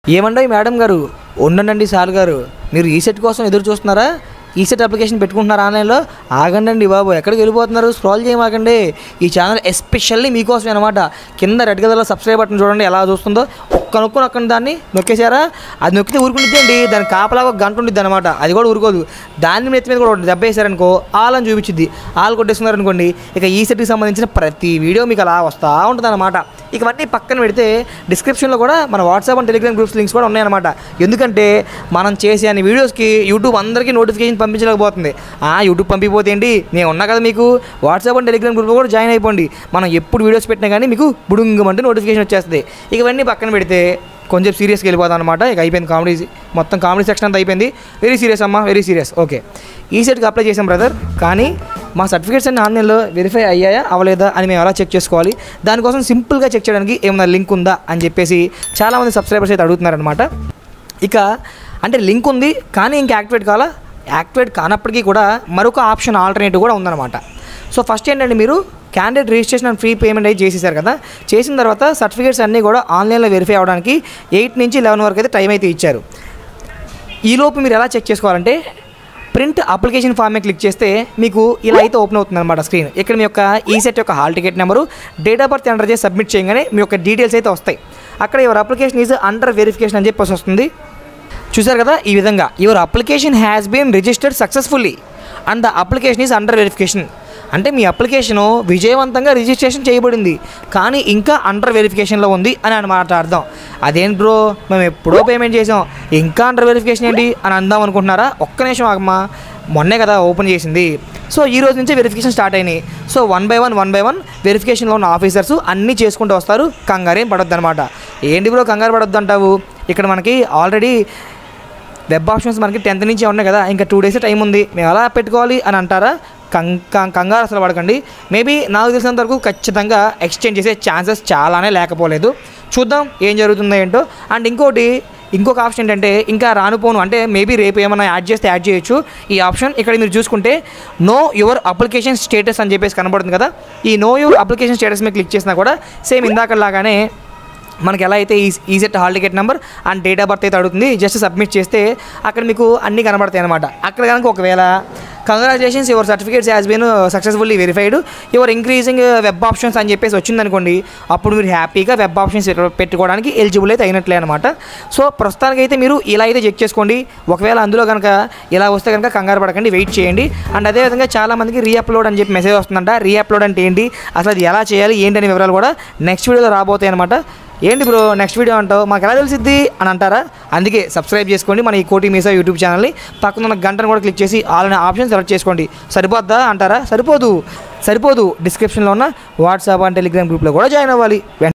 ఏమండి మేడం గారు ఉండండి సార్ గారు మీరు ఈ సెట్ కోసం ఎదురు చూస్తున్నారా ఈ సెట్ అప్లికేషన్ పెట్టుకుంటున్నారా ఆన్లైన్లో ఆగండి బాబు ఎక్కడికి వెళ్ళిపోతున్నారు స్క్రాల్ చేయమాకండి ఈ ఛానల్ ఎస్పెషల్లీ మీకోసమే అనమాట కింద రెడ్ కలర్లో సబ్స్క్రైబ్ బటన్ చూడండి ఎలా చూస్తుందో ఒక్క నొక్కు నొక్కండి దాన్ని నొక్కేశారా అది నొక్కితే ఊరుకుంటుందండి దాని కాపలాగా ఒక గంట ఉండిద్ది అనమాట అది కూడా ఊరుకోదు దాని నెత్తి మీద కూడా ఒకటి దెబ్బ వేసారనుకో ఆలని చూపించింది ఆలు కొట్టేస్తున్నారు అనుకోండి ఇక ఈ సెట్కి సంబంధించిన ప్రతి వీడియో మీకు అలా వస్తూ ఉంటుంది అనమాట ఇక అవన్నీ పక్కన పెడితే డిస్క్రిప్షన్లో కూడా మన WhatsApp and Telegram groups links కూడా ఉన్నాయన్నమాట ఎందుకంటే మనం చేసే అన్ని వీడియోస్కి యూట్యూబ్ అందరికీ నోటిఫికేషన్ పంపించలేకపోతుంది ఆ యూట్యూబ్ పంపిపోతే ఏంటి నేను ఉన్నా కదా మీకు వాట్సాప్ అండ్ టెలిగ్రామ్ గ్రూప్లో కూడా జాయిన్ అయిపోండి మనం ఎప్పుడు వీడియోస్ పెట్టినా కానీ మీకు బుడుంగమంటే నోటిఫికేషన్ వచ్చేస్తుంది ఇక ఇవన్నీ పక్కన పెడితే కొంచెం సీరియస్గా వెళ్ళిపోతాం అనమాట ఇక అయిపోయింది కామెడీ మొత్తం కామెడీ సెక్షన్ అంతా అయిపోయింది వెరీ సీరియస్ అమ్మా వెరీ సీరియస్ ఓకే ఈ సెట్కి అప్లై చేసాం బ్రదర్ కానీ మా సర్టిఫికేట్స్ అన్ని ఆన్లైన్లో వెరిఫై అయ్యాయా అవ్వలేదా అని మేము ఎలా చెక్ చేసుకోవాలి దానికోసం సింపుల్గా చెక్ చేయడానికి ఏమైనా లింక్ ఉందా అని చెప్పేసి చాలామంది సబ్స్క్రైబర్స్ అయితే అడుగుతున్నారనమాట ఇక అంటే లింక్ ఉంది కానీ ఇంక యాక్టివేట్ కావాలా యాక్టివేట్ కానప్పటికీ కూడా మరొక ఆప్షన్ ఆల్టర్నేటివ్ కూడా ఉందన్నమాట సో ఫస్ట్ ఏంటంటే మీరు candidate registration and free payment అయితే చేసేసారు కదా చేసిన తర్వాత సర్టిఫికేట్స్ అన్నీ కూడా ఆన్లైన్లో వెరిఫై అవ్వడానికి ఎయిట్ నుంచి లెవెన్ వరకు అయితే టైం అయితే ఇచ్చారు ఈలోపు మీరు ఎలా చెక్ చేసుకోవాలంటే ప్రింట్ అప్లికేషన్ ఫామ్ క్లిక్ చేస్తే మీకు ఇలా అయితే ఓపెన్ అవుతుంది అనమాట స్క్రీన్ ఇక్కడ మీ యొక్క ఈ సెట్ యొక్క hall ticket number date of birth enter చేసి సబ్మిట్ చేయగానే మీ యొక్క డీటెయిల్స్ అయితే వస్తాయి అక్కడ your application is under verification అని చెప్పేసి వస్తుంది చూసారు కదా ఈ విధంగా your application has been registered successfully and the application is under verification అంటే మీ అప్లికేషను విజయవంతంగా రిజిస్ట్రేషన్ చేయబడింది కానీ ఇంకా అండర్ వెరిఫికేషన్లో ఉంది అని అనమాట అర్థం అదేంటి బ్రో మేము ఎప్పుడో పేమెంట్ చేసాం ఇంకా అండర్ వెరిఫికేషన్ ఏంటి అని అందాం అనుకుంటున్నారా ఒక్క నిమిషం ఆగమ్మా మొన్నే కదా ఓపెన్ చేసింది సో ఈ రోజు నుంచే వెరిఫికేషన్ స్టార్ట్ అయినాయి so one by one one by one వెరిఫికేషన్లో ఉన్న ఆఫీసర్స్ అన్నీ చేసుకుంటూ వస్తారు కంగారేం పడొద్దు అనమాట ఏంటి బ్రో కంగారు పడొద్దు అంటావు ఇక్కడ మనకి ఆల్రెడీ వెబ్ ఆప్షన్స్ మనకి టెన్త్ నుంచి ఉన్నాయి కదా ఇంకా టూ డేస్ టైం ఉంది మేము ఎలా పెట్టుకోవాలి అని అంటారా కం కం- కంగారు అసలు పడకండి మేబీ నాకు తెలిసినంత వరకు ఖచ్చితంగా ఎక్స్చేంజ్ చేసే ఛాన్సెస్ చాలానే లేకపోలేదు చూద్దాం ఏం జరుగుతుందో ఏంటో అండ్ ఇంకోటి ఇంకొక ఆప్షన్ ఏంటంటే ఇంకా రానుపోను అంటే మేబీ రేపు ఏమైనా యాడ్ చేస్తే యాడ్ చేయొచ్చు ఈ ఆప్షన్ ఇక్కడ మీరు చూసుకుంటే నో యువర్ అప్లికేషన్ స్టేటస్ అని చెప్పేసి కనబడుతుంది కదా ఈ నో యువర్ అప్లికేషన్ స్టేటస్ మీద క్లిక్ చేసినా కూడా సేమ్ ఇందాకలాగానే మనకి ఎలా అయితే ఈ ECET hall ticket number and date of birth అయితే అడుగుతుంది జస్ట్ సబ్మిట్ చేస్తే అక్కడ మీకు అన్నీ కనబడతాయి అనమాట అక్కడ కనుక ఒకవేళ congratulations your certificates has been successfully verified your increasing web options అని చెప్పేసి వచ్చిందనుకోండి అప్పుడు మీరు హ్యాపీగా వెబ్ ఆప్షన్స్ పెట్టుకోవడానికి ఎలిజిబుల్ అయితే అయినట్లే అనమాట సో ప్రస్తుతానికి అయితే మీరు ఇలా అయితే చెక్ చేసుకోండి ఒకవేళ అందులో కనుక ఇలా వస్తే కనుక కంగారు పడకండి వెయిట్ చేయండి అండ్ అదేవిధంగా చాలామందికి రీఅప్లోడ్ అని చెప్పి మెసేజ్ వస్తుందంట రీఅప్లోడ్ అంటే ఏంటి అసలు అది ఎలా చేయాలి ఏంటి అనే వివరాలు కూడా నెక్స్ట్ వీడియోలో రాబోతాయి అనమాట ఏంటి బ్రో నెక్స్ట్ వీడియో అంటావు మాకు ఎలా తెలిసిద్ది అని అంటారా అందుకే సబ్స్క్రైబ్ చేసుకోండి మన ఈ కోటి మీసా యూట్యూబ్ ఛానల్ని పక్కన ఉన్న గంటను కూడా క్లిక్ చేసి ఆల్ అనే ఆప్షన్ సెలెక్ట్ చేసుకోండి సరిపోద్దా అంటారా సరిపోదు సరిపోదు డిస్క్రిప్షన్లో ఉన్న వాట్సాప్ అండ్ టెలిగ్రామ్ గ్రూప్లో కూడా జాయిన్ అవ్వాలి